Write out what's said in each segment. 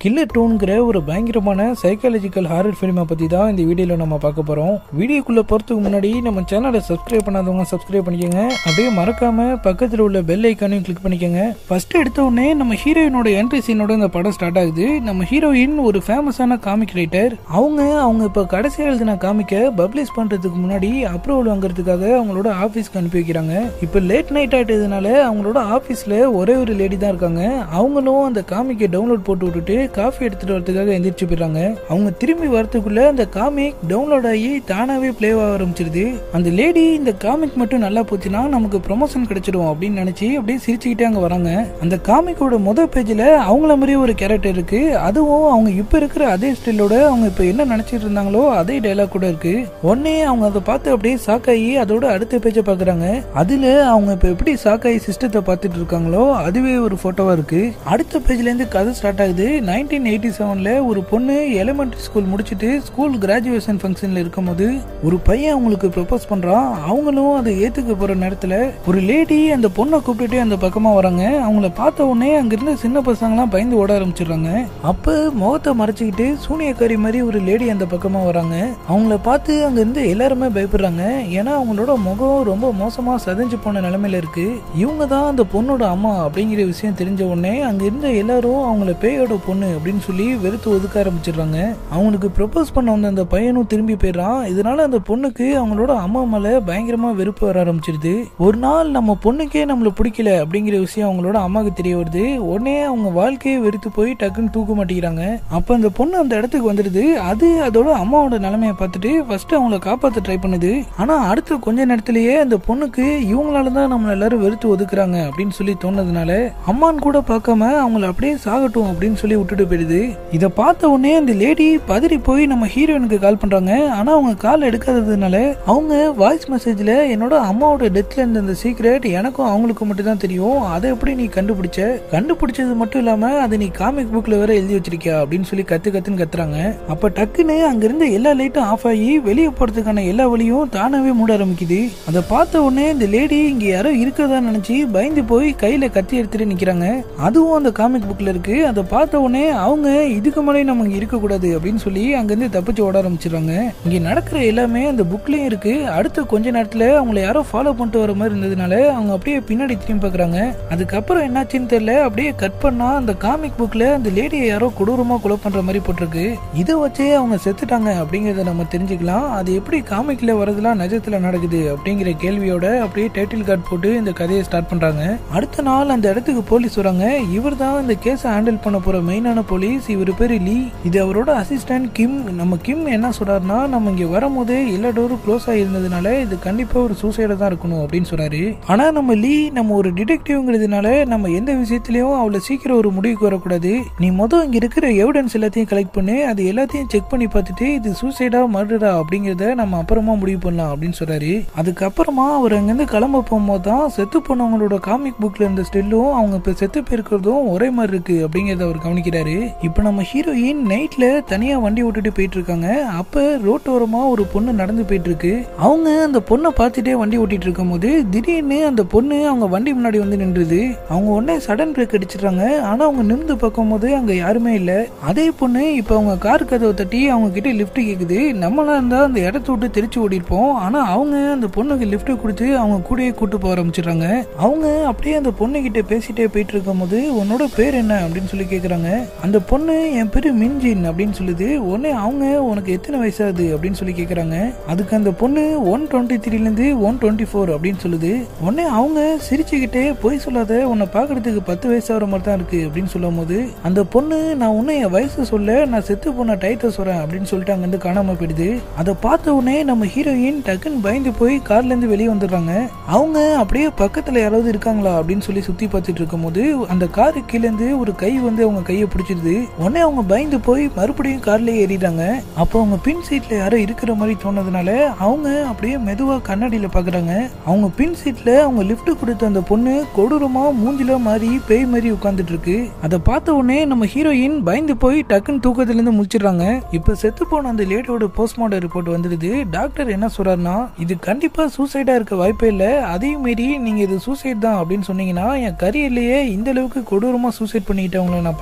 killer டூன்கிற ஒரு பயங்கரமான psychological horror ஃபிலிமை பற்றி தான் இந்த வீடியோவில் நம்ம பார்க்க போகிறோம் வீடியோக்குள்ளே போகிறதுக்கு முன்னாடி நம்ம சேனலை சப்ஸ்கிரைப் பண்ணாதவங்க சப்ஸ்கிரைப் பண்ணிக்கோங்க அப்படியே மறக்காம பக்கத்தில் உள்ள பெல் ஐக்கானையும் கிளிக் பண்ணிக்கோங்க ஃபர்ஸ்ட் எடுத்த உடனே நம்ம ஹீரோயினோட என்ட்ரி சீனோட இந்த படம் ஸ்டார்ட் ஆகுது நம்ம ஹீரோயின் ஒரு ஃபேமஸான காமிக் ரைட்டர் அவங்க அவங்க இப்போ கடைசியாக எழுதின காமிக்க பப்ளிஷ் பண்ணுறதுக்கு முன்னாடி அப்ரூவல் வாங்குறதுக்காக அவங்களோட ஆஃபீஸ்க்கு அனுப்பி வைக்கிறாங்க இப்போ லேட் நைட் ஆகிட்டதுனால அவங்களோட ஆஃபீஸில் ஒரே ஒரு லேடி தான் இருக்காங்க அவங்களும் அந்த காமிக்கை டவுன்லோட் போட்டு விட்டுட்டு காஃபி எடுத்துட்டு வரதுக்காக எந்திரிச்சு போயிடுறாங்க அவங்க திரும்பி வரதுக்குள்ள அந்த காமிக் டவுன்லோட் ஆகி தானாவே ப்ளே ஆக ஆரம்பிச்சிருது அந்த லேடி இந்த காமிக் மட்டும் நல்லா போச்சுன்னா நமக்கு ப்ரொமோஷன் கிடைச்சிடும் அப்படின்னு நினைச்சு அப்படியே சிரிச்சுக்கிட்டே அங்க வராங்க அந்த காமிக்கோட முத பேஜ்ல அவங்கள மாதிரியே ஒரு கேரக்டர் இருக்கு அதுவும் அவங்க இப்ப இருக்கிற அதே ஸ்டைலோட அவங்க இப்ப என்ன நினைச்சிட்டு இருந்தாங்களோ அதே டைலாக் கூட இருக்கு உடனே அவங்க அதை பார்த்து அப்படியே சாக்காயி அதோட அடுத்த பேஜை பாக்குறாங்க அதுல அவங்க இப்ப எப்படி சாக்காயி சிஸ்டத்தை பார்த்துட்டு இருக்காங்களோ அதுவே ஒரு போட்டோவா இருக்கு அடுத்த பேஜ்ல இருந்து கதை ஸ்டார்ட் ஆகுது நைன்டீன் எயிட்டி செவன்ல ஒரு பொண்ணு எலிமெண்டரி ஸ்கூல் முடிச்சிட்டு ஸ்கூல் கிராஜுவேஷன் ஃபங்க்ஷன்ல இருக்கும்போது ஒரு பையன் அவங்களுக்கு ப்ரப்போஸ் பண்றான் அவங்களும் அதை ஏத்துக்க போற நேரத்துல ஒரு லேடி அந்த பொண்ணை கூப்பிட்டுட்டு அந்த பக்கமா வராங்க அவங்கள பார்த்த உடனே அங்க இருந்த சின்ன பசங்கலாம் பயந்து ஓட ஆரம்பிச்சிடுறாங்க அப்ப முகத்தை மறைச்சிக்கிட்டு சூனியக்காரி மாதிரி ஒரு லேடி அந்த பக்கமா வராங்க அவங்கள பார்த்து அங்க இருந்து எல்லாருமே பயப்படுறாங்க ஏன்னா அவங்களோட முகம் ரொம்ப மோசமா சதைஞ்சு போன நிலைமையில இருக்கு இவங்க தான் அந்த பொண்ணோட அம்மா அப்படிங்கிற விஷயம் தெரிஞ்ச உடனே அங்க இருந்த எல்லாரும் அவங்கள பேயோட பொண்ணு அப்படின்னு சொல்லி வெறுத்து ஒதுக்க ஆரம்பிச்சிடுறாங்க அவங்களுக்கு ப்ரப்போஸ் பண்ண வந்த அந்த பையனும் திரும்பி போயிடுறான் இதனால அந்த பொண்ணுக்கு அவங்களோட அம்மா மேல பயங்கரமா வெறுப்பு வர ஆரம்பிச்சிருது ஒரு நாள் நம்ம பொண்ணுக்கே நம்மள பிடிக்கல அப்படிங்கிற விஷயம் அவங்களோட அம்மாவுக்கு தெரிய வருது உடனே அவங்க வாழ்க்கையை வெறுத்து போய் டக்குன்னு தூக்க மாட்டேங்கிறாங்க அப்ப அந்த பொண்ணு அந்த இடத்துக்கு வந்துடுது அது அதோட அம்மாவோட நிலைமையை பார்த்துட்டு ஃபர்ஸ்ட் அவங்கள காப்பாத்த ட்ரை பண்ணுது ஆனா அடுத்த கொஞ்ச நேரத்திலேயே அந்த பொண்ணுக்கு இவங்களால தான் நம்மள எல்லாரும் வெறுத்து ஒதுக்குறாங்க அப்படின்னு சொல்லி தோணுதுனால அம்மான்னு கூட பார்க்காம அவங்கள அப்படியே சாகட்டும் அப்படின்னு சொல்லி விட்டுட்டு போயிடுது இதை பார்த்த உடனே அந்த லேடி பதறி போய் நம்ம ஹீரோயினுக்கு கால் பண்றாங்க ஆனா அவங்க கால் எடுக்காததுனால அவங்க வாய்ஸ் மெசேஜ்ல என்னோட அம்மாவோட டெத்ல இருந்த அந்த சீக்ரெட் எனக்கும் அவங்களுக்கு மட்டும் தான் தெரியும் அதை எப்படி நீ கண்டுபிடிச்ச கண்டுபிடிச்சது மட்டும் இல்லாம அதை நீ காமிக் புக்ல வேற எழுதி வச்சிருக்கியா அப்படின்னு சொல்லி கத்து கத்துன்னு கத்துறாங்க அப்ப டக்குன்னு அங்க இருந்த எல்லா லைட்டும் ஆஃப் ஆகி வெளியே போறதுக்கான எல்லா வழியும் தானாவே மூட ஆரம்பிக்குது அதை பார்த்த உடனே இந்த லேடி இங்க யாரோ இருக்கதா நினைச்சு பயந்து போய் கையில கத்தி எடுத்துட்டு நிக்கிறாங்க அதுவும் அந்த காமிக் புக்ல இருக்கு அதை பார்த்த உடனே அவங்க இதுக்கு மேலே நம்ம இங்க இருக்க கூடாது அப்படின்னு சொல்லி அங்கிருந்து தப்பிச்சு ஓட ஆரம்பிச்சிடுறாங்க இங்க நடக்கிற எல்லாமே அந்த புக்லயும் இருக்கு அடுத்த கொஞ்ச நேரத்துல அவங்கள யாரோ ஃபாலோ பண்ணிட்டு வர மாதிரி இருந்ததுனால அவங்க அப்படியே பின்னாடி திரும்பி பாக்குறாங்க அதுக்கப்புறம் என்னாச்சுன்னு தெரியல அப்படியே கட் பண்ணா அந்த காமிக் புக்ல அந்த லேடியை யாரோ கொடூரமா கொலை பண்ற மாதிரி போட்டிருக்கு இதை வச்சே அவங்க செத்துட்டாங்க அப்படிங்கறத நம்ம தெரிஞ்சுக்கலாம் அது எப்படி காமிக்ல வரதெல்லாம் நிஜத்துல நடக்குது அப்படிங்கிற கேள்வியோட அப்படியே டைட்டில் கார்டு போட்டு இந்த கதையை ஸ்டார்ட் பண்றாங்க அடுத்த நாள் அந்த இடத்துக்கு போலீஸ் வராங்க இவர் தான் இந்த கேஸை ஹேண்டில் பண்ண போற மெயினான போலீஸ் இவர் பேரு லீ இது அவரோட அசிஸ்டன்ட் கிம் நம்ம கிம் என்ன சொல்றாருன்னா நம்ம இங்க வரும்போது எல்லா டோரும் க்ளோஸ் ஆகிருந்ததுனால இது கண்டிப்பா ஒரு சூசைடா தான் இருக்கணும் அப்படின்னு சொல்றாரு ஆனா நம்ம லீ நம்ம ஒரு டிடெக்டிவ்ங்கிறதுனால நம்ம எந்த விஷயத்திலயும் அவ்வளவு சீக்கிரம் ஒரு முடிவுக்கு வரக்கூடாது நீ மொதல் இங்க இருக்கிற எவிடன்ஸ் எல்லாத்தையும் கலெக்ட் பண்ணி அது எல்லாத்தையும் செக் பண்ணி பார்த்துட்டு இது சூசைடா மர்டரா அப்படிங்கறத நம்ம அப்புறமா முடிவு பண்ணலாம் அப்படின்னு சொல்றாரு அதுக்கப்புறமா அவர் அங்கிருந்து கிளம்ப போகும்போது தான் செத்து போனவங்களோட காமிக் புக்ல இருந்த ஸ்டில்லும் அவங்க இப்ப செத்து போயிருக்கிறதும் ஒரே மாதிரி இருக்கு அப்படிங்கறத அவர் கவனிக்கிறாரு இப்ப நம்ம ஹீரோயின் நைட்ல தனியா வண்டி ஓட்டிட்டு போயிட்டு இருக்காங்க அப்ப ரோட்டோரமா ஒரு பொண்ணு நடந்து போயிட்டு இருக்கு அவங்க அந்த பொண்ணை பார்த்துட்டே வண்டி ஓட்டிட்டு இருக்கும் போது திடீர்னு அந்த பொண்ணு அவங்க வண்டி முன்னாடி வந்து நின்றுது அவங்க உடனே சடன் பிரேக் அடிச்சிடுறாங்க ஆனா அவங்க நிமிந்து பார்க்கும்போது அங்க யாருமே இல்ல அதே பொண்ணு இப்ப அவங்க கார் கதவை தட்டி அவங்க கிட்ட லிஃப்ட் கேக்குது நம்மளா இருந்தா அந்த இடத்த விட்டு தெரிச்சு ஓடி இருப்போம் ஆனா அவங்க அந்த பொண்ணுக்கு லிஃப்ட் கொடுத்து அவங்க கூடயே கூட்டு போக ஆரம்பிச்சிடுறாங்க அவங்க அப்படியே அந்த பொண்ணு கிட்ட பேசிட்டே போயிட்டு இருக்கும் போது உன்னோட பேர் என்ன அப்படின்னு சொல்லி கேக்குறாங்க அந்த பொண்ணு என் பேரு மின்ஜின் அப்படின்னு சொல்லுது உடனே அவங்க உனக்கு எத்தனை வயசாகுது அப்படின்னு சொல்லி கேக்குறாங்க அதுக்கு அந்த பொண்ணு ஒன் டுவெண்ட்டி த்ரீல இருந்து ஒன் டுவெண்ட்டி ஃபோர் அப்படின்னு சொல்லுது உடனே அவங்க சிரிச்சுக்கிட்டே போய் சொல்லாத உன்னை பாக்குறதுக்கு பத்து வயசு ஆகிற மாதிரி தான் இருக்கு அப்படின்னு சொல்லும் போது அந்த பொண்ணு நான் உன்னை என் வயசு சொல்ல நான் செத்து போன டைத்தை சொல்றேன் அப்படின்னு சொல்லிட்டு அங்கிருந்து காணாம போயிடுது அதை பார்த்த உடனே நம்ம ஹீரோயின் டக்குன்னு பயந்து போய் கார்ல இருந்து வெளியே வந்துடுறாங்க அவங்க அப்படியே பக்கத்துல யாராவது இருக்காங்களா அப்படின்னு சொல்லி சுத்தி பார்த்துட்டு இருக்கும்போது அந்த காரு கீழே இருந்து ஒரு கை வந்து அவங்க கையை பிடிச்சிருது உடனே அவங்க பயந்து போய் மறுபடியும் கார்லயே ஏறிடுறாங்க அப்போ அவங்க பின் சீட்ல யாரோ இருக்கிற மாதிரி தோணுதுனால அவங்க அப்படியே மெதுவா கண்ணாடியில பாக்குறாங்க அவங்க பின் சீட்ல அவங்க லிஃப்ட் கொடுத்த அந்த பொண்ணு கொடூரமா மூஞ்சில மாறி பேய் மாதிரி உட்கார்ந்துட்டு இருக்கு அதை பார்த்த உடனே நம்ம ஹீரோயின் பயந்து போய் டக்குன்னு தூக்கத்துல இருந்து முடிச்சிடுறாங்க இப்ப செத்து போன அந்த லேடியோட போஸ்ட்மார்ட்டம் ரிப்போர்ட் வந்துடுது டாக்டர் என்ன சொல்றாருன்னா இது கண்டிப்பா சூசைடா இருக்க வாய்ப்பே இல்ல அதையும் மீறி நீங்க இது சூசைட் தான் அப்படின்னு சொன்னீங்கன்னா என் கரியர்லயே இந்த அளவுக்கு கொடூரமா சூசைட் பண்ணிக்கிட்டவங்களை நான் பார்த்ததே கிடையாது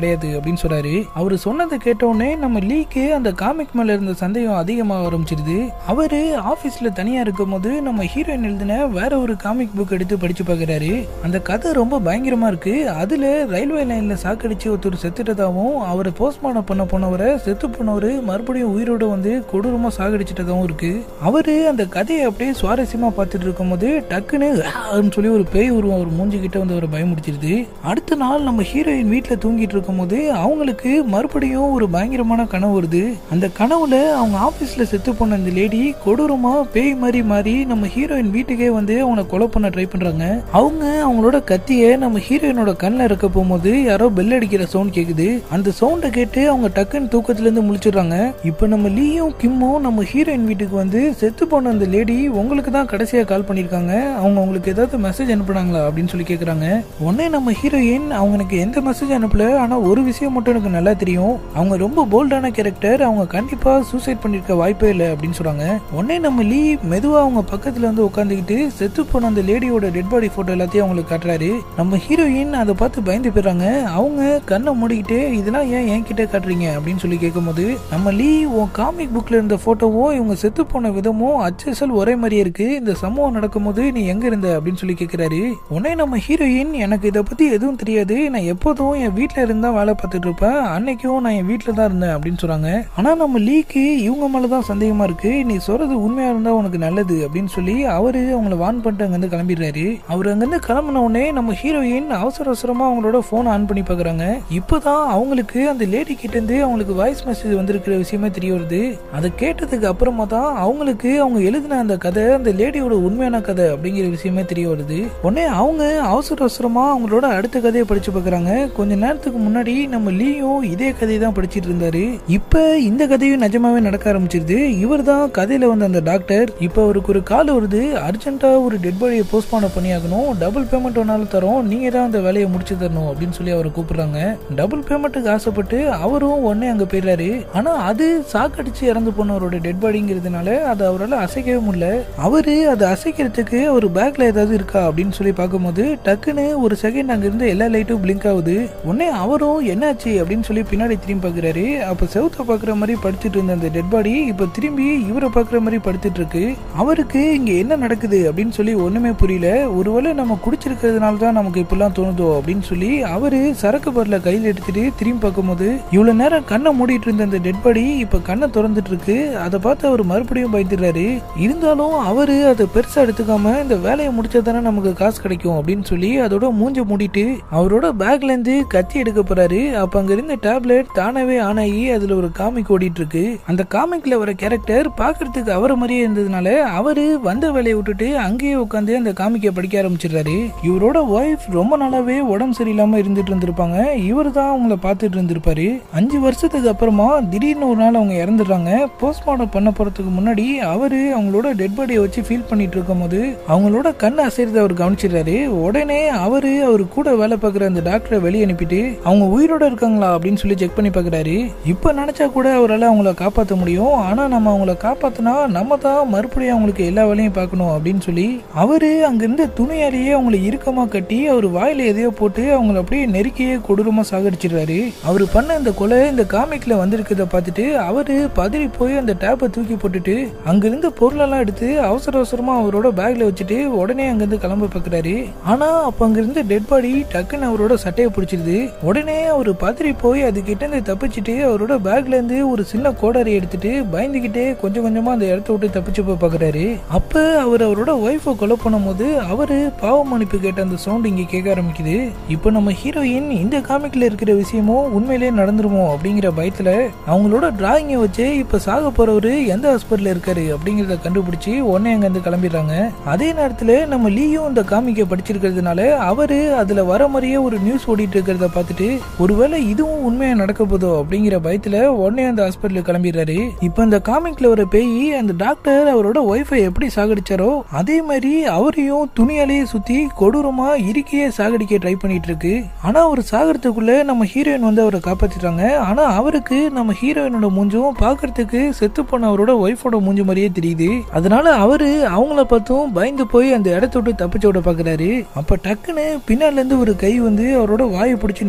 கிடையாது அப்படின்னு சொல்றாரு அவர் சொன்னதை கேட்டோடனே நம்ம லீக்கு அந்த காமிக் மேல இருந்த சந்தேகம் அதிகமாக ஆரம்பிச்சிருது அவரு ஆபீஸ்ல தனியா இருக்கும் போது நம்ம ஹீரோயின் எழுதின வேற ஒரு காமிக் புக் எடுத்து படிச்சு பார்க்கறாரு அந்த கதை ரொம்ப பயங்கரமா இருக்கு அதுல ரயில்வே லைன்ல சாக்கடிச்சு ஒருத்தர் செத்துட்டதாவும் அவரை போஸ்ட்மார்ட்டம் பண்ண போனவரை செத்து போனவரு மறுபடியும் உயிரோட வந்து கொடூரமா சாகடிச்சிட்டதாவும் இருக்கு அவரு அந்த கதையை அப்படியே சுவாரஸ்யமா பார்த்துட்டு இருக்கும்போது டக்குன்னு "ஆன்னு சொல்லி ஒரு பேய் உருவம் அவர் மூஞ்சி கிட்ட வந்து அவரை பயமுடிச்சிருது அடுத்த நாள் நம்ம ஹீரோயின் வீட்டுல தூங்கிட்டு இருக்கும்போது அவங்களுக்கு மறுபடியும் ஒரு பயங்கரமான கனவு வருது அந்த கனவுல அவங்க ஆபீஸ்ல செத்து போன அந்த லேடி கொடூரமா பேய் மாதிரி மாறி நம்ம ஹீரோயின் வீட்டுக்கே வந்து அவனை கொலை பண்ண ட்ரை பண்றாங்க அவங்க அவங்களோட கத்திய நம்ம ஹீரோயினோட கண்ணில் இருக்க போகும்போது யாரோ பெல் அடிக்கிற சவுண்ட் கேக்குது அந்த சவுண்டை கேட்டு அவங்க டக்குன்னு தூக்கத்துல இருந்து முழிச்சிடுறாங்க இப்போ நம்ம லீயும் கிம்மும் நம்ம ஹீரோயின் வீட்டுக்கு வந்து செத்து போன அந்த லேடி உங்களுக்கு தான் கடைசியா கால் பண்ணிருக்காங்க அவங்க உங்களுக்கு ஏதாவது மெசேஜ் அனுப்புனாங்களா அப்படின்னு சொல்லி கேக்குறாங்க உடனே நம்ம ஹீரோயின் அவங்க எனக்கு எந்த மெசேஜ் அனுப்பல ஆனா ஒரு விஷயம் மட்டும் எனக்கு நல்லா தெரியும் அவங்க ரொம்ப போல்டான கேரக்டர் அவங்க கண்டிப்பா சூசைட் பண்ணிருக்க வாய்ப்பே இல்லை அப்படின்னு சொல்றாங்க உடனே நம்ம லீ மெதுவா அவங்க பக்கத்துல வந்து உட்காந்துக்கிட்டு செத்து போன அந்த லேடியோட டெட் பாடி போட்டோ எல்லாத்தையும் அவங்களுக்கு காட்டுறாரு நம்ம ஹீரோயின் அதை பார்த்து பயந்து போயிடுறாங்க அவங்க கண்ணை மூடிக்கிட்டு இதெல்லாம் ஏன் என்கிட்ட காட்டுறீங்க அப்படின்னு சொல்லி கேட்கும்போது நம்ம லீ உன் காமிக் புக்ல இருந்த போட்டோவும் இவங்க செத்து போன விதமும் அச்சசல் ஒரே மாதிரியே இருக்கு இந்த சம்பவம் நடக்கும்போது நீ எங்க இருந்த அப்படின்னு சொல்லி கேட்கிறாரு உடனே நம்ம ஹீரோயின் எனக்கு இதை பத்தி எதுவும் தெரியாது நான் எப்போதும் என் வீட்ல இருந்தா வேலை பார்த்துட்டு இருப்பேன் அன்னைக்கும் நான் என் வீட்ல தான் இருந்தேன் அப்படின்னு சொல்றாங்க ஆனா நம்ம லீக்கு இவங்க மேலதான் சந்தேகமா இருக்கு நீ சொல்றது உண்மையா இருந்தா உனக்கு நல்லது அப்படின்னு சொல்லி அவரு அவங்கள வான் பண்ணிட்டு அங்கிருந்து கிளம்பிடுறாரு அவர் அங்கிருந்து கிளம்பின உடனே நம்ம ஹீரோயின் அவசர அவசரமா அவங்களோட போன் ஆன் பண்ணி பாக்குறாங்க இப்பதான் அவங்களுக்கு அந்த லேடி கிட்ட இருந்து அவங்களுக்கு வாய்ஸ் மெசேஜ் வந்திருக்கிற விஷயமே தெரிய வருது அதை கேட்டதுக்கு அப்புறமா தான் அவங்களுக்கு அவங்க எழுதின அந்த கதை அந்த லேடியோட உண்மையான கதை அப்படிங்கிற விஷயமே தெரிய வருது உடனே அவங்க அவசர அவசரமா அவங்களோட அடுத்த கதையை படிச்சு பாக்குறாங்க கொஞ்ச நேரத்துக்கு முன்னாடி நம்ம லீயும் இதே கதையை தான் படிச்சிட்டு இருந்தாரு இப்ப இந்த கதையும் நிஜமாவே நடக்க ஆரம்பிச்சிருது இவர் தான் கதையில வந்த அந்த டாக்டர் இப்ப அவருக்கு ஒரு கால் வருது அர்ஜென்ட்டா ஒரு டெட் பாடியை போஸ்ட்மார்ட்டம் பண்ணியாகணும் டபுள் பேமெண்ட் வேணாலும் தரோம் நீங்க தான் அந்த வேலையை முடிச்சு தரணும் அப்படின்னு சொல்லி அவரை கூப்பிடுறாங்க டபுள் பேமெண்ட்டுக்கு ஆசைப்பட்டு அவரும் உடனே அங்க போயிடுறாரு ஆனா அது சாக்கடிச்சு இறந்து போனவரோட டெட் பாடிங்கிறதுனால அதை அவரால் அசைக்கவே முடியல அவரு அதை அசைக்கிறதுக்கு ஒரு பேக்ல ஏதாவது இருக்கா அப்படின்னு சொல்லி பார்க்கும்போது டக்குன்னு ஒரு செகண்ட் அங்க இருந்து எல்லா லைட்டும் பிளிங்க் ஆகுது உடனே அவரும் என்னாச்சு அப்படின்னு சொல்லி பின்னாடி திரும்பி பார்க்கறாரு அப்ப செவுத்த பாக்குற மாதிரி படுத்துட்டு இருந்த அந்த டெட் பாடி இப்ப திரும்பி இவரை பாக்குற மாதிரி படுத்துட்டு இருக்கு அவருக்கு இங்க என்ன நடக்குது அப்படின்னு சொல்லி ஒண்ணுமே புரியல ஒருவேளை நம்ம குடிச்சிருக்கிறதுனால தான் நமக்கு இப்பெல்லாம் தோணுதோ அப்படின்னு சொல்லி அவரு சரக்கு பரில கையில் எடுத்துட்டு திரும்பி பார்க்கும்போது இவ்வளவு நேரம் கண்ணை மூடிட்டு இருந்த அந்த டெட் பாடி இப்ப கண்ணை திறந்துட்டு இருக்கு அதை பார்த்து அவர் மறுபடியும் பயந்துடுறாரு இருந்தாலும் அவரு அதை பெருசா எடுத்துக்காம இந்த வேலையை முடிச்சா தானே நமக்கு காசு கிடைக்கும் அப்படின்னு சொல்லி அதோட மூஞ்ச மூடிட்டு அவரோட பேக்ல இருந்து கத்தி எடுக்க போறாரு அப்ப அங்க இருந்த டேப்லெட் தானாவே ஆன் ஆகி அதுல ஒரு காமிக் ஓடிட்டு இருக்கு அந்த காமிக்ல வர கேரக்டர் பாக்குறதுக்கு அவரை மாதிரியே இருந்ததுனால அவரு வந்த வேலையை விட்டுட்டு அங்கேயே உட்காந்து அந்த காமிக்கை படிக்க ஆரம்பிச்சிடுறாரு இவரோட ஒய்ஃப் ரொம்ப நாளாவே உடம்பு சரியில்லாம இருந்துட்டு இருந்திருப்பாங்க இவர் தான் அவங்கள பார்த்துட்டு இருந்திருப்பாரு அஞ்சு வருஷத்துக்கு அப்புறமா திடீர்னு ஒரு நாள் அவங்க இறந்துடுறாங்க போஸ்ட்மார்ட்டம் பண்ண போறதுக்கு முன்னாடி அவரு அவங்களோட டெட் பாடியை வச்சு ஃபீல் பண்ணிட்டு இருக்கும் போது அவங்களோட கண்ணை அசைறத அவர் கவனிச்சிடுறாரு உடனே அவரு அவர் கூட வேலை பார்க்குற அந்த டாக்டரை வெளியே அனுப்பிட்டு அவங்க உயிரோட இருக்காங்களா அப்படின்னு சொல்லி செக் பண்ணி பார்க்குறாரு இப்போ நினைச்சா கூட அவரால் அவங்கள காப்பாற்ற முடியும் ஆனா நம்ம அவங்கள காப்பாத்தினா நம்ம தான் மறுபடியும் அவங்களுக்கு எல்லா வேலையும் பார்க்கணும் அப்படின்னு சொல்லி அவரு அங்கிருந்த துணியாலேயே அவங்களை இறுக்கமா கட்டி அவர் வாயில எதையோ போட்டு அவங்கள அப்படியே நெருக்கியே கொடூரமா சாகடிச்சிடுறாரு அவர் பண்ண அந்த கொலை இந்த காமிக்ல வந்திருக்கிறத பார்த்துட்டு அவரு பதறி போய் அந்த டேப்பை தூக்கி போட்டுட்டு அங்கிருந்த பொருளெல்லாம் எடுத்து அவசர அவசரமா அவரோட பேக்ல வச்சுட்டு உடனே அங்கிருந்து கிளம்ப பார்க்கறாரு ஆனா அப்ப அங்கிருந்த டெட் பாடி டக்குன்னு அவரோட சட்டையை பிடிச்சிருது உடனே அவர் பதறி போய் அது கிட்ட இருந்து தப்பிச்சுட்டு அவரோட பேக்ல இருந்து ஒரு சின்ன கோடாரி எடுத்துட்டு பயந்துகிட்டே கொஞ்சம் கொஞ்சமா அந்த இடத்த விட்டு தப்பிச்சு போய் பார்க்கறாரு அப்ப அவர் அவரோட ஒய்ஃபை கொலை பண்ணும்போது அவரு பாவ மன்னிப்பு கேட்ட அந்த சவுண்ட் இங்க கேட்க ஆரம்பிக்குது இப்போ நம்ம ஹீரோயின் இந்த காமிக்ல இருக்கிற விஷயமும் உண்மையிலேயே நடந்துருமோ அப்படிங்கிற பயத்துல அவங்களோட டிராயிங்கை வச்சு இப்ப சாக போறவரு எந்த ஹாஸ்பிட்டல் இருக்காரு அப்படிங்கறத கண்டுபிடிச்சு உடனே அங்க இருந்து கிளம்பிடுறாங்க அதே நேரத்துல நம்ம லீயும் இந்த காமிக்கை படிச்சிருக்கிறதுனால அவரு அதுல வர மாதிரியே ஒரு நியூஸ் ஓடிட்டு இருக்கிறத பார்த்துட்டு ஒருவேளை இதுவும் உண்மையா நடக்க போதோ அப்படிங்கிற பயத்துல உடனே அந்த ஹாஸ்பிட்டலுக்கு கிளம்பிடுறாரு இப்ப இந்த காமிக்ல வர பேய் அந்த டாக்டர் அவரோட ஒய்ஃபை எப்படி சாகடிச்சாரோ அதே மாதிரி அவரையும் துணியாலேயே சுத்தி கொடூரமா இறுக்கியே சாகடிக்க ட்ரை பண்ணிட்டு இருக்கு ஆனா அவர் சாகிறதுக்குள்ள நம்ம ஹீரோயின் வந்து அவரை காப்பாத்திட்டாங்க ஆனா அவருக்கு நம்ம ஹீரோயினோட மூஞ்சும் பாக்குறதுக்கு செத்து போன அவரோட ஒய்ஃபோட மூஞ்சு மாதிரியே தெரியுது அதனால அவரு அவங்கள பார்த்தும் பயந்து போய் அந்த இடத்த விட்டு தப்பிச்சு விட பாக்குறாரு அப்ப டக்குன்னு பின்னால இருந்து ஒரு கை வந்து அவரோட வாயை பிடிச்சி நைக்க ஆரம்பிக்குது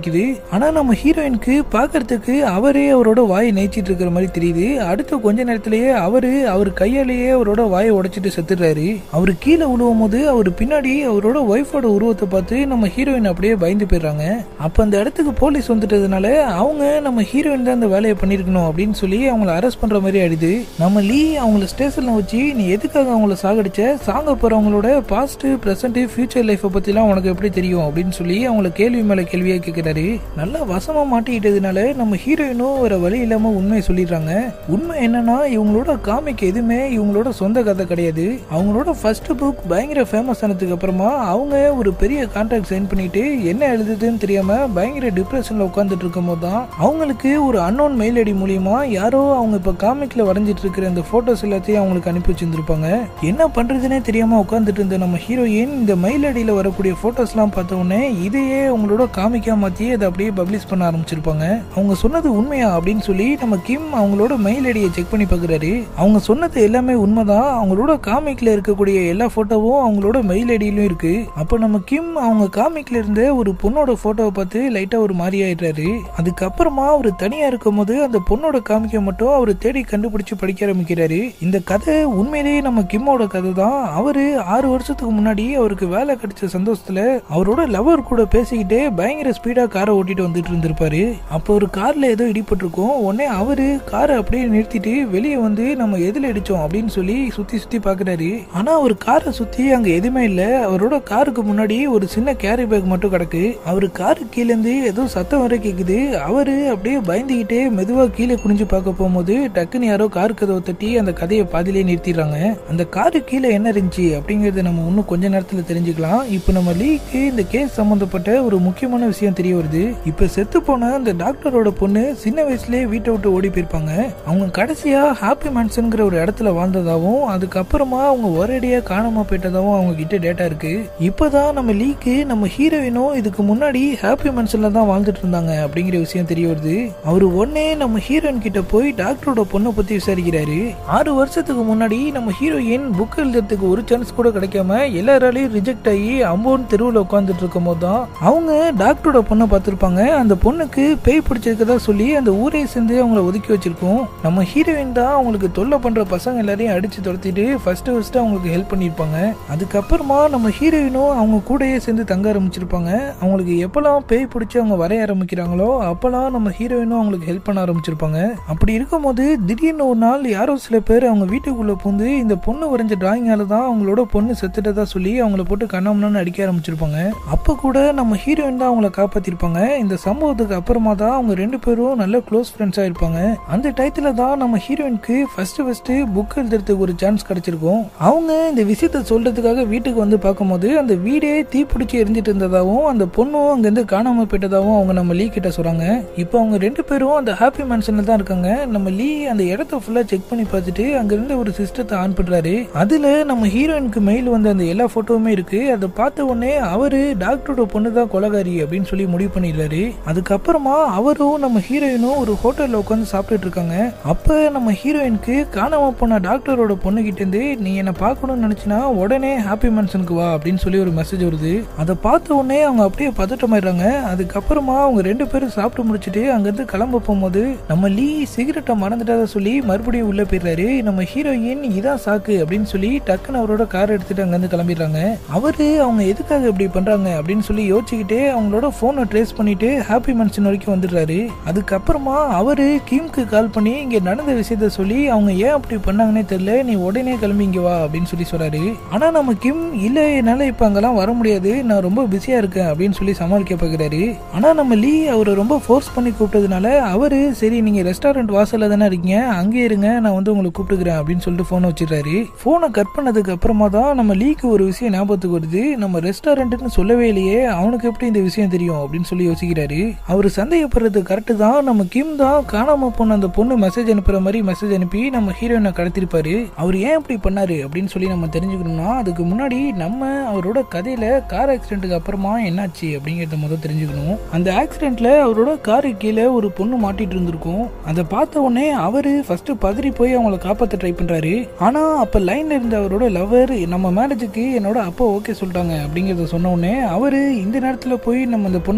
ஆரம்பிக்குது ஆனா நம்ம ஹீரோயினுக்கு பாக்குறதுக்கு அவரே அவரோட வாயை நெய்ச்சிட்டு இருக்கிற மாதிரி தெரியுது அடுத்த கொஞ்ச நேரத்திலேயே அவரு அவர் கையாலேயே அவரோட வாயை உடைச்சிட்டு செத்துடுறாரு அவரு கீழே விழுவும் போது அவர் பின்னாடி அவரோட ஒய்ஃபோட உருவத்தை பார்த்து நம்ம ஹீரோயின் அப்படியே பயந்து போயிடுறாங்க அப்ப அந்த இடத்துக்கு போலீஸ் வந்துட்டதுனால அவங்க நம்ம ஹீரோயின் தான் அந்த வேலையை பண்ணிருக்கணும் அப்படின்னு சொல்லி அவங்கள அரெஸ்ட் பண்ற மாதிரி ஆயிடுது நம்ம லீ அவங்கள ஸ்டேஷன்ல வச்சு நீ எதுக்காக அவங்கள சாகடிச்ச சாங்க போறவங்களோட பாஸ்ட் பிரசன்ட் ஃபியூச்சர் லைஃப்பை பத்திலாம் உனக்கு எப்படி தெரியும் அப்படின்னு சொல்லி அவங்கள கேள்வி மேல கேள்வியா கேட்கிறாரு நல்லா வசமா மாட்டிக்கிட்டதுனால நம்ம ஹீரோயினும் வேற வழி இல்லாம உண்மையை சொல்லிடுறாங்க உண்மை என்னன்னா இவங்களோட காமிக் எதுவுமே இவங்களோட சொந்த கதை கிடையாது அவங்களோட ஃபர்ஸ்ட் புக் பயங்கர ஃபேமஸ் ஆனதுக்கு அப்புறமா அவங்க ஒரு பெரிய கான்ட்ராக்ட் சைன் பண்ணிட்டு என்ன எழுதுதுன்னு தெரியாம பயங்கர டிப்ரெஷன்ல உட்காந்துட்டு இருக்கும் போது தான் அவங்களுக்கு ஒரு அன்னோன் மெயில் ஐடி மூலியமா யாரோ அவங்க இப்ப காமிக்ல வரைஞ்சிட்டு இருக்கிற இந்த போட்டோஸ் எல்லாத்தையும் அவங்களுக்கு அனுப்பி வச்சிருந்திருப்பாங்க என்ன பண்றதுனே தெரியாம உட்காந்துட்டு இருந்த நம்ம ஹீரோயின் இந்த மெயில் ஐடியில வரக்கூடிய போட்டோஸ்லாம் பார்த்த உடனே இதையே அவங்களோட காமிக்கா மாத்தி அதை அப்படியே பப்ளிஷ் பண்ண ஆரம்பிச்சிருப்பாங்க அவங்க சொன்னது உண்மையா அப்படின்னு சொல்லி நம்ம கிம் அவங்களோட மெயில் ஐடியை செக் பண்ணி பார்க்குறாரு அவங்க சொன்னது எல்லாமே உண்மைதான் அவங்களோட காமிக்ல இருக்கக்கூடிய எல்லா போட்டோவும் அவங்களோட மெயில் ஐடியிலும் இருக்கு அப்போ நம்ம கிம் அவங்க காமிக்ல இருந்த ஒரு பொண்ணோட போட்டோவை பார்த்து லைட்டா ஒரு மாதிரி ஆயிடுறாரு அதுக்கப்புறமா அவர் தனியா இருக்கும் போது அந்த பொண்ணோட காமிக்க மட்டும் அவர் தேடி கண்டுபிடிச்சு படிக்க ஆரம்பிக்கிறாரு இந்த கதை உண்மையிலேயே நம்ம கிம்மோட கதை தான் அவரு ஆறு வருஷத்துக்கு முன்னாடி அவருக்கு வேலை கிடைச்ச சந்தோஷத்துல அவரோட லவர் கூட பேசிக்கிட்டே பயங்கர ஸ்பீடா காரை ஓட்டிட்டு வந்துட்டு இருந்திருப்பாரு அப்போ ஒரு கார்ல ஏதோ இடிபட்டிருக்கும் உடனே அவரு காரை அப்படியே நிறுத்திட்டு வெளியே வந்து நம்ம எதுல இடிச்சோம் அப்படின்னு சொல்லி சுத்தி சுத்தி பாக்குறாரு ஆனா அவர் காரை சுத்தி அங்க எதுவுமே இல்ல அவரோட காருக்கு முன்னாடி ஒரு சின்ன கேரி பேக் மட்டும் கிடக்கு அவரு காரு கீழ இருந்து ஏதோ சத்தம் வர கேக்குது அவரு அப்படியே பயந்துகிட்டே மெதுவா கீழே குனிஞ்சு பார்க்க போகும்போது டக்குன்னு யாரோ கார் கதவை தட்டி அந்த கதையை பாதியிலே நிறுத்திடுறாங்க அந்த காரு கீழே என்ன இருந்துச்சு அப்படிங்கறத நம்ம இன்னும் கொஞ்ச நேரத்துல தெரிஞ்சுக்கலாம் இப்போ நம்ம லீக்கு இந்த கேஸ் சம்பந்தப்பட்ட ஒரு முக்கியமான விஷயம் தெரிய வருது இப்ப செத்து போன அந்த டாக்டரோட பொண்ணு சின்ன வயசுலயே வீட்டை விட்டு ஓடி போயிருப்பாங்க அவங்க கடைசியா ஹாப்பி மேன்சன்ங்கிற ஒரு இடத்துல வாழ்ந்ததாவும் அதுக்கப்புறமா அவங்க ஒரேடியா காணாம போயிட்டதாவும் அவங்க கிட்ட டேட்டா இருக்கு இப்பதான் நம்ம லீக்கு நம்ம ஹீரோயினும் இதுக்கு முன்னாடி ஹாப்பி மேன்சன்ல தான் வாழ்ந்துட்டு இருந்தாங்க அப்படிங்கிற விஷயம் தெரிய வருது அவரு உடனே நம்ம ஹீரோயின் கிட்ட போய் டாக்டரோட பொண்ணை பத்தி விசாரிக்கிறாரு ஆறு வருஷத்துக்கு முன்னாடி நம்ம ஹீரோயின் புக் எழுதுறதுக்கு ஒரு சான்ஸ் கூட கிடைக்காம எல்லாராலையும் ரிஜெக்ட் ஆகி அம்போன் தெருவில் உட்காந்துட்டு இருக்கும் போது தான் அவங்க டாக்டரோட பொண்ணை பார்த்துருப்பாங்க அந்த பொண்ணுக்கு பேய் பிடிச்சிருக்கதா சொல்லி அந்த ஊரை சேர்ந்து அவங்கள ஒதுக்கி வச்சிருக்கோம் நம்ம ஹீரோயின் தான் அவங்களுக்கு தொல்லை பண்ற பசங்க எல்லாரையும் அடிச்சு துரத்திட்டு ஃபர்ஸ்ட் ஃபர்ஸ்ட் அவங்களுக்கு ஹெல்ப் பண்ணியிருப்பாங்க அதுக்கப்புறமா நம்ம ஹீரோயினும் அவங்க கூடயே சேர்ந்து தங்க ஆரம்பிச்சிருப்பாங்க அவங்களுக்கு எப்பெல்லாம் பேய் பிடிச்சி அவங்க வரைய ஆரம்பிக்கிறாங்களோ அப்பெல்லாம் நம்ம ஹீரோயினும் அவங்களுக்கு ஹெல்ப் பண்ண ஆரம்பிச்சிருப்பாங்க அப்படி இருக்கும்போது திடீர்னு ஒரு நாள் யாரோ சில பேர் அவங்க வீட்டுக்குள்ள பூந்து இந்த பொண்ணு வரைஞ்ச டிராயிங்கால தான் அவங்களோட பொண்ணு செத்துட்டதா சொல்லி அவங்கள போட்டு கண்ணாமண்ணு அடிக்க ஆரம்பிச்சிருப்பாங்க அப்ப கூட நம்ம ஹீரோயின் தான் அவங்கள காப்பாத்திருப்பாங்க இந்த சம்பவத்துக்கு அப்புறமா தான் அவங்க ரெண்டு பேரும் நல்ல க்ளோஸ் ஃப்ரெண்ட்ஸா இருப்பாங்க அந்த டயத்துல தான் நம்ம ஹீரோயினுக்கு ஃபர்ஸ்ட் ஃபர்ஸ்ட் புக் எழுதுறதுக்கு ஒரு சான்ஸ் கிடைச்சிருக்கும் அவங்க இந்த விஷயத்த சொல்றதுக்காக வீட்டுக்கு வந்து பார்க்கும்போது அந்த வீடே தீப்பிடிச்சு எரிஞ்சிட்டு இருந்ததாவும் அந்த பொண்ணும் அங்கிருந்து காணாம போயிட்டதாவும் அவங்க நம்ம லீ கிட்ட சொல்றாங்க இப்போ அவங்க ரெண்டு பேரும் அந்த ஹாப்பி மேன்ஷன்ல தான் இருக்காங்க நம்ம லீ அந்த இடத்த ஃபுல்லா செக் பண்ணி பார்த்துட்டு அங்க இருந்து ஒரு சிஸ்டத்தை ஆன் பண்றாரு அதுல நம்ம ஹீரோயினுக்கு மெயில் வந்த அந்த எல்லா போட்டோவுமே இருக்கு அதை பார்த்த உடனே அவரு டாக்டரோட பொண்ணு தான் கொலகாரி அப்படின்னு சொல்லி முடிவு பண்ணிடுறாரு அதுக்கப்புறமா அவரும் நம்ம ஹீரோயினும் ஒரு ஹோட்டல்ல உட்காந்து சாப்பிட்டுட்டு இருக்காங்க அப்ப நம்ம ஹீரோயினுக்கு காணாம போன டாக்டரோட பொண்ணு கிட்ட இருந்து நீ என்ன பார்க்கணும்னு நினைச்சினா உடனே ஹாப்பி மேன்ஷனுக்கு வா அப்படின்னு சொல்லி ஒரு மெசேஜ் வருது அதை பார்த்த உடனே அவங்க அப்படியே பதட்டமாயிடுறாங்க அதுக்கப்புறமா அவங்க ரெண்டு பேரும் சாப்பிட்டு முடிச்சிட்டு அங்கிருந்து கிளம்ப போகும்போது நம்ம லீ சிகரெட்டை மறந்துட்டாத சொல்லி மறுபடியும் உள்ள போயிடுறாரு நம்ம ஹீரோயின் இதான் சாக்கு அப்படின்னு சொல்லி டக்குன்னு அவரோட கார் எடுத்துட்டு அங்கிருந்து கிளம்பிடுறாங்க அவரு அவங்க எதுக்காக இப்படி பண்றாங்க அப்படின்னு சொல்லி யோசிச்சுக்கிட்டே அவங்களோட போனை ட்ரேஸ் பண்ணிட்டு ஹாப்பி மன்ஷன் வரைக்கும் வந்துடுறாரு அதுக்கப்புறமா அவரு கிம்க்கு கால் பண்ணி இங்க நடந்த விஷயத்த சொல்லி அவங்க ஏன் அப்படி பண்ணாங்கன்னே தெரியல நீ உடனே கிளம்பி இங்க வா அப்படின்னு சொல்லி சொல்றாரு ஆனா நம்ம கிம் இல்ல என்னால இப்ப அங்கெல்லாம் வர முடியாது நான் ரொம்ப பிஸியா இருக்கேன் அப்படின்னு சொல்லி சமாளிக்க பாக்குறாரு ஆனா நம்ம லீ அவரை ரொம்ப ஃபோர்ஸ் பண்ணி கூப்பிட்டதுனால அவரு சரி நீங்க ரெஸ்டாரண்ட் வாசல்ல தானே இருக்கீங்க அங்கே இருங்க நான் வந்து உங்களை கூப்பிட்டுக்கிறேன் அப்படின்னு சொல்லிட்டு போனை வச்சிடுறாரு போனை கட் பண்ணதுக்கு அப்புறமா தான் நம்ம லீக்கு ஒரு விஷயம் ஞாபகத்துக்கு வருது நம்ம ரெஸ்டாரண்ட்னு சொல்லவே இல்லையே அவனுக்கு எப்படி இந்த விஷயம் தெரியும் அப்படின்னு சொல்லி யோசிக்கிறாரு அவர் சந்தேகப்படுறது கரெக்டு தான் நம்ம கிம் தான் காணாம போன அந்த பொண்ணு மெசேஜ் அனுப்புற மாதிரி மெசேஜ் அனுப்பி நம்ம ஹீரோயினை கடத்திருப்பாரு அவர் ஏன் இப்படி பண்ணாரு அப்படின்னு சொல்லி நம்ம தெரிஞ்சுக்கணும்னா அதுக்கு முன்னாடி நம்ம அவரோட கதையில கார் ஆக்சிடென்ட்டுக்கு அப்புறமா என்னாச்சு அப்படிங்கறத முதல் தெரிஞ்சுக்கணும் அந்த ஆக்சிடென்ட்ல அவரோட காரு கீழே ஒரு பொண்ணு மாட்டிட்டு இருந்திருக்கும் அதை பார்த்த உடனே அவரு ஃபர்ஸ்ட் பதறி போய் அவங்கள காப்பாத்த ட்ரை பண்றாரு ஆனா அப்ப லைன்ல இருந்த அவரோட லவர் நம்ம மேரேஜுக்கு என்னோட அப்பா ஓகே சொல்லிட்டாங்க அப்படிங்கறத சொன்ன உடனே அவரு இந்த நேரத்துல போய் நம்ம அந்த பொண்ணை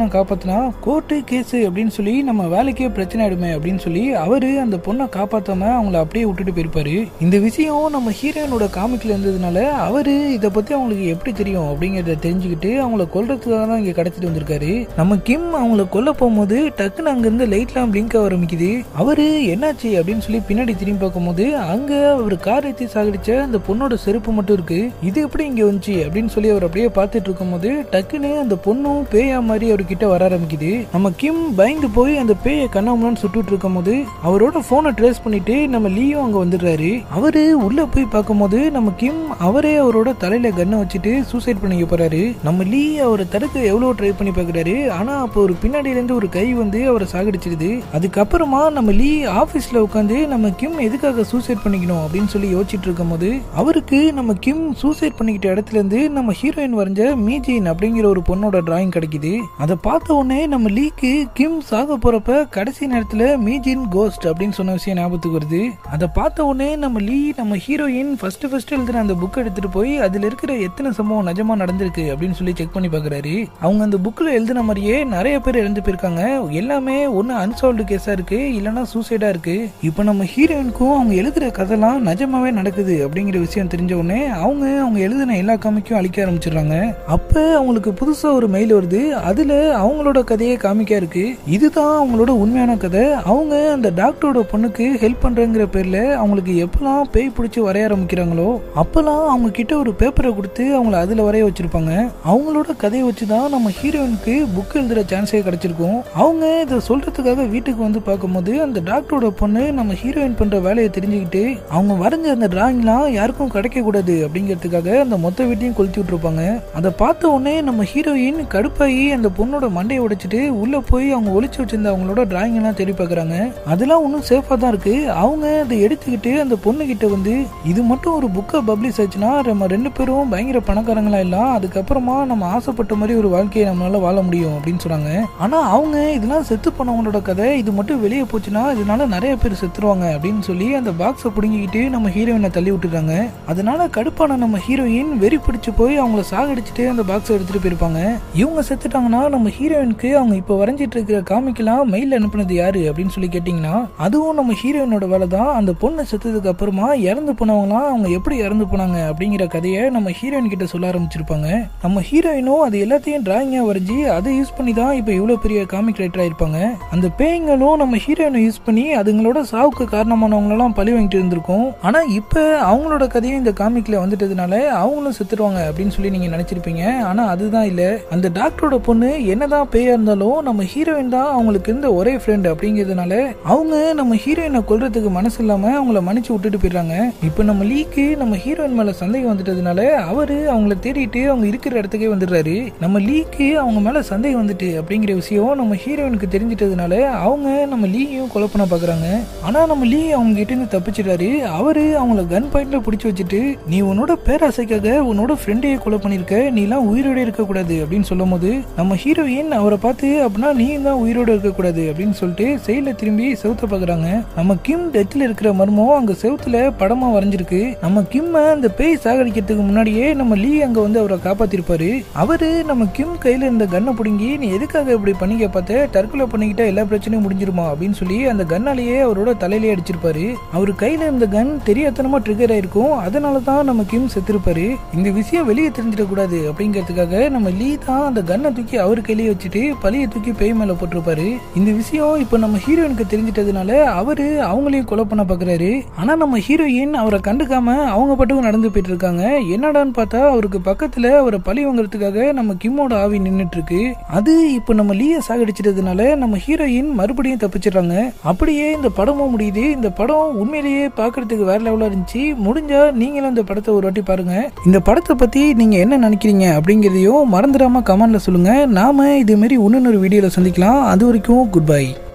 பொண்ணை காப்பாத்தினா கோர்ட்டு கேஸ் அப்படின்னு சொல்லி நம்ம வேலைக்கே பிரச்சனை ஆயிடுமே அப்படின்னு சொல்லி அவரு அந்த பொண்ணை காப்பாத்தாம அவங்கள அப்படியே விட்டுட்டு போயிருப்பாரு இந்த விஷயம் நம்ம ஹீரோயினோட காமிக்ல இருந்ததுனால அவரு இதை பத்தி அவங்களுக்கு எப்படி தெரியும் அப்படிங்கறத தெரிஞ்சுக்கிட்டு அவங்கள கொல்றதுக்காக தான் இங்க கடத்திட்டு வந்திருக்காரு நம்ம கிம் அவங்கள கொல்ல போகும்போது டக்குன்னு அங்க இருந்து லைட்லாம் பிளிங்க் ஆரம்பிக்குது அவரு என்னாச்சு அப்படின்னு சொல்லி பின்னாடி திரும்பி பார்க்கும்போது அங்க அவர் கார் ஏத்தி சாகடிச்ச அந்த பொண்ணோட செருப்பு மட்டும் இருக்கு இது எப்படி இங்க வந்துச்சு அப்படின்னு சொல்லி அவர் அப்படியே பார்த்துட்டு இருக்கும்போது டக்குன்னு அந்த பொண்ணும் பேயா மாதிரி அவர்கிட்ட வர ஆரம்பிக்குது நம்ம கிம் பயந்து போய் அந்த பேயை கண்ணாமலான்னு சுட்டுட்டு இருக்கும்போது அவரோட போனை ட்ரேஸ் பண்ணிட்டு நம்ம லீயும் அங்க வந்துடுறாரு அவரு உள்ள போய் பார்க்கும்போது நம்ம கிம் அவரே அவரோட தலையில கண்ணை வச்சுட்டு சூசைட் பண்ணிக்க போறாரு நம்ம லீ அவரை தடுக்க எவ்வளவு ட்ரை பண்ணி பார்க்கறாரு ஆனா அப்போ ஒரு பின்னாடியில இருந்து ஒரு கை வந்து அவரை சாகடிச்சிடுது அதுக்கப்புறமா நம்ம லீ ஆபீஸ்ல உட்காந்து நம்ம கிம் எதுக்காக சூசைட் பண்ணிக்கணும் அப்படின்னு சொல்லி யோசிச்சுட்டு இருக்கும்போது அவருக்கு நம்ம கிம் சூசைட் பண்ணிக்கிட்ட இடத்துல இருந்து நம்ம ஹீரோயின் வரைஞ்ச மீஜின் அப்படிங்கிற ஒரு பொண்ணோட டிராயிங் கிடைக்குது அதை பார்த்த உடனே நம்ம லீக்கு கிம் சாக போறப்ப கடைசி நேரத்துல மீஜின் கோஸ்ட் அப்படின்னு சொன்ன விஷயம் ஞாபகத்துக்கு வருது அதை பார்த்த உடனே நம்ம லீ நம்ம ஹீரோயின் ஃபர்ஸ்ட் ஃபர்ஸ்ட் எழுதுன அந்த புக் எடுத்துட்டு போய் அதுல இருக்கிற எத்தனை சம்பவம் நிஜமா நடந்திருக்கு அப்படின்னு சொல்லி செக் பண்ணி பாக்குறாரு அவங்க அந்த புக்ல எழுதின மாதிரியே நிறைய பேர் இறந்து போயிருக்காங்க எல்லாமே ஒன்னு அன்சால்வ்டு கேஸா இருக்கு இல்லைன்னா சூசைடா இருக்கு இப்போ நம்ம ஹீரோயினுக்கும் அவங்க எழுதுற கதைலாம் நிஜமாவே நடக்குது அப்படிங்கிற விஷயம் தெரிஞ்ச உடனே அவங்க அவங்க எழுதின எல்லா காமிக்கும் அழிக்க ஆரம்பிச்சிடுறாங்க அப்ப அவங்களுக்கு புதுசா ஒரு மெயில் வருது அதுல அவங்களோட கதையே காமிக்கா இருக்கு இதுதான் அவங்களோட உண்மையான கதை அவங்க அந்த டாக்டரோட பொண்ணுக்கு ஹெல்ப் பண்றங்கிற பேர்ல அவங்களுக்கு எப்பெல்லாம் பேய் பிடிச்சி வரைய ஆரம்பிக்கிறாங்களோ அப்பெல்லாம் அவங்க கிட்ட ஒரு பேப்பரை கொடுத்து அவங்கள அதுல வரைய வச்சிருப்பாங்க அவங்களோட கதையை வச்சுதான் நம்ம ஹீரோயினுக்கு புக் எழுதுற சான்ஸே கிடைச்சிருக்கும் அவங்க இதை சொல்றதுக்காக வீட்டுக்கு வந்து பார்க்கும்போது அந்த டாக்டரோட பொண்ணு நம்ம ஹீரோயின் பண்ற வேலையை தெரிஞ்சுக்கிட்டு அவங்க வரைஞ்ச அந்த டிராயிங்லாம் யாருக்கும் கிடைக்க கூடாது அப்படிங்கிறதுக்காக அந்த மொத்த வீட்டையும் கொளுத்தி விட்டுருப்பாங்க அதை பார்த்த உடனே நம்ம ஹீரோயின் கடுப்பாகி அந்த பொண்ணோட மண்டையை உடைச்சிட்டு உள்ள போய் அவங்க ஒளிச்சு வச்சிருந்த அவங்களோட டிராயிங் எல்லாம் தேடி பார்க்கறாங்க அதெல்லாம் ஒன்றும் சேஃபா தான் இருக்கு அவங்க அதை எடுத்துக்கிட்டு அந்த பொண்ணு கிட்ட வந்து இது மட்டும் ஒரு புக்கை பப்ளிஷ் ஆச்சுன்னா நம்ம ரெண்டு பேரும் பயங்கர பணக்காரங்களா எல்லாம் அதுக்கப்புறமா நம்ம ஆசைப்பட்ட மாதிரி ஒரு வாழ்க்கையை நம்மளால வாழ முடியும் அப்படின்னு சொன்னாங்க ஆனா அவங்க இதெல்லாம் செத்து போனவங்களோட கதை இது மட்டும் வெளியே போச்சுன்னா இதனால நிறைய பேர் செத்துருவாங்க அப்படின்னு சொல்லி அந்த பாக்ஸை பிடுங்கிக்கிட்டு நம்ம ஹீரோயினை தள்ளி விட்டுறாங்க அதனால கடுப்பான நம்ம ஹீரோயின் வெறி பிடிச்சு போய் அவங்கள சாகடிச்சுட்டு அந்த பாக்ஸை எடுத்துட்டு போயிருப்பாங்க இவங்க செத்துட்டாங்கன்னா நம்ம ஹீரோயினுக்கு அவங்க இப்போ வரைஞ்சிட்டு இருக்கிற காமிக்கெல்லாம் மெயில் அனுப்புனது யாரு அப்படின்னு சொல்லி கேட்டிங்கன்னா அதுவும் நம்ம ஹீரோயினோட வேலை தான் அந்த பொண்ணு செத்ததுக்கு அப்புறமா இறந்து போனவங்களாம் அவங்க எப்படி இறந்து போனாங்க அப்படிங்கிற கதையை நம்ம ஹீரோயின் கிட்ட சொல்ல ஆரம்பிச்சிருப்பாங்க நம்ம ஹீரோயினும் அது எல்லாத்தையும் டிராயிங்கா வரைஞ்சி அதை யூஸ் பண்ணி தான் இப்போ இவ்வளோ பெரிய காமிக் ரைட்டரா இருப்பாங்க அந்த பேய்ங்களும் நம்ம ஹீரோயினை யூஸ் பண்ணி அதுங்களோட சாவுக்கு காரணமானவங்களெல்லாம் பழி வாங்கிட்டு இருந்திருக்கும் ஆனா இப்போ அவங்களோட கதையும் இந்த காமிக்ல வந்துட்டதுனால அவங்களும் செத்துருவாங்க அப்படின்னு சொல்லி நீங்க நினைச்சிருப்பீங்க ஆனா அதுதான் இல்ல அந்த டாக்டரோட பொண்ணு என்னதான் பேயா இருந்தாலும் நம்ம ஹீரோயின் தான் அவங்களுக்கு இருந்த ஒரே ஃப்ரெண்ட் அப்படிங்கிறதுனால அவங்க நம்ம ஹீரோயினை கொல்றதுக்கு மனசு இல்லாம அவங்கள மன்னிச்சு விட்டுட்டு போயிடுறாங்க இப்போ நம்ம லீக்கு நம்ம ஹீரோயின் மேல சந்தேகம் வந்துட்டதுனால அவரு அவங்கள தேடிட்டு அவங்க இருக்கிற இடத்துக்கே வந்துடுறாரு நம்ம லீக்கு அவங்க மேல சந்தேகம் வந்துட்டு அப்படிங்கிற விஷயம் நம்ம ஹீரோயினுக்கு தெரிஞ்சிட்டதுனால அவங்க நம்ம லீயையும் கொலை பண்ண பாக்குறாங்க ஆனா நம்ம லீ அவங்க கிட்ட இருந்து தப்பிச்சிட்டாரு அவரு அவங்கள கன் பாயிண்ட்ல பிடிச்சி வச்சுட்டு நீ உன்னோட பேராசைக்காக உன்னோட ஃப்ரெண்டையே கொலை பண்ணிருக்க நீ எல்லாம் உயிரோட இருக்க கூடாது அப்படின்னு சொல்லும் போது நம்ம ஹீரோயின் அவரை பார்த்து அப்படின்னா நீ தான் உயிரோட இருக்க கூடாது அப்படின்னு சொல்லிட்டு சைட்ல திரும்பி செவுத்த பாக்குறாங்க நம்ம கிம் டெத்ல இருக்கிற மர்மம் அங்க செவுத்துல படமா வரைஞ்சிருக்கு நம்ம கிம்ம அந்த பேய் சாகடிக்கிறதுக்கு முன்னாடியே நம்ம லீ அங்க வந்து அவரை காப்பாத்திருப்பாரு அவரு நம்ம கிம் கையில இருந்த கன்னை பிடுங்கி நீ எதுக்காக இப்படி பண்ணிக்க பார்த்த தற்கொலை பண்ணிக்கிட்டா எல்லா பிரச்சனையும் முடிஞ்சிருமா அப்படின்னு சொல்லி அந்த கன்னாலேயே அவரோட தலையிலே அடிச்சிருப்பாரு அவர் கையில இருந்த கன் தெரியாதனமா ட்ரிகர் ஆயிருக்கும் அதனால தான் நம்ம கிம் செத்துருப்பாரு இந்த விஷயம் வெளியே தெரிஞ்சிடக்கூடாது அப்படிங்கிறதுக்காக நம்ம லீ தான் அந்த கன்னை தூக்கி அவர் கையிலேயே வச்சுட்டு பழிய தூக்கி பேய் மேல போட்டிருப்பாரு இந்த விஷயம் இப்போ நம்ம ஹீரோயினுக்கு தெரிஞ்சிட்டதுனால அவரு அவங்களையும் கொலை பண்ண பாக்குறாரு ஆனா நம்ம ஹீரோயின் அவரை கண்டுக்காம அவங்க பாட்டுக்கும் நடந்து போயிட்டு இருக்காங்க என்னடான்னு பார்த்தா அவருக்கு பக்கத்துல அவரை பழி வாங்குறதுக்காக நம்ம கிம்மோட ஆவி நின்னுட்டு இருக்கு அது இப்போ நம்ம லீய சாகடிச்சிட்டதுனால நம்ம ஹீரோயின் மறுபடியும் தப்பிச்சிடுறாங்க அப்படியே இந்த படமும் முடியுது இந்த படம் உண்மையிலேயே பார்க்கறதுக்கு வேற லெவலா இருந்துச்சு முடிஞ்சா நீங்களும் இந்த படத்தை ஒரு வாட்டி பாருங்க இந்த படத்தை பத்தி நீங்க என்ன நினைக்கிறீங்க அப்படிங்கிறதையும் மறந்துடாம கமெண்ட்ல சொல்லுங்க நாம இதே மாதிரி இன்னொரு வீடியோல சந்திக்கலாம் அது வரைக்கும் குட் பை